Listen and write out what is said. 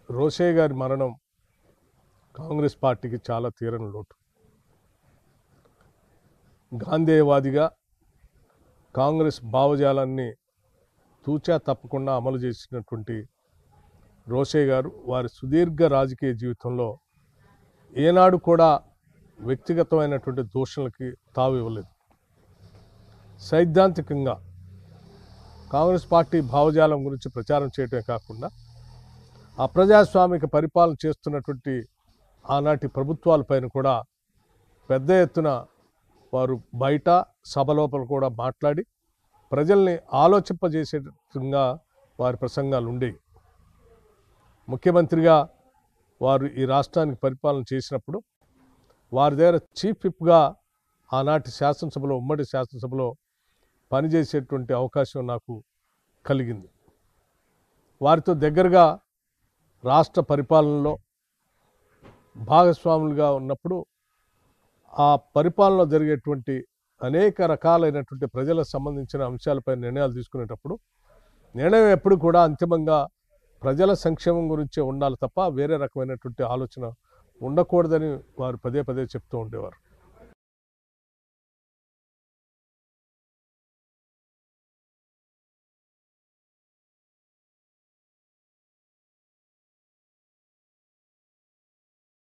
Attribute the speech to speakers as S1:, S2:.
S1: రోషయ్య గారి మరణం కాంగ్రెస్ పార్టీకి చాలా తీరని లోటు గాంధేయవాదిగా కాంగ్రెస్ భావజాలాన్ని తూచా తప్పకుండా అమలు చేసినటువంటి రోషయ్య గారు వారి సుదీర్ఘ రాజకీయ జీవితంలో ఏనాడు కూడా వ్యక్తిగతమైనటువంటి దూషణలకి తావు ఇవ్వలేదు సైద్ధాంతికంగా కాంగ్రెస్ పార్టీ భావజాలం గురించి ప్రచారం చేయటమే కాకుండా అప్రజాస్వామిక పరిపాలన చేస్తున్నటువంటి ఆనాటి ప్రభుత్వాలపైన కూడా పెద్ద ఎత్తున వారు బయట సభ లోపల కూడా మాట్లాడి ప్రజల్ని ఆలోచింపజేసేటంగా వారి ప్రసంగాలు ఉండేవి ముఖ్యమంత్రిగా వారు ఈ రాష్ట్రానికి పరిపాలన చేసినప్పుడు వారి దగ్గర చీఫ్ విప్గా ఆనాటి శాసనసభలో ఉమ్మడి శాసనసభలో పనిచేసేటువంటి అవకాశం నాకు కలిగింది వారితో దగ్గరగా రాష్ట్ర పరిపాలనలో భాగస్వాములుగా ఉన్నప్పుడు ఆ పరిపాలనలో జరిగేటువంటి అనేక రకాలైనటువంటి ప్రజలకు సంబంధించిన అంశాలపై నిర్ణయాలు తీసుకునేటప్పుడు నిర్ణయం ఎప్పుడు కూడా అంతిమంగా ప్రజల సంక్షేమం గురించే ఉండాలి తప్ప వేరే రకమైనటువంటి ఆలోచన ఉండకూడదని వారు పదే పదే చెప్తూ ఉండేవారు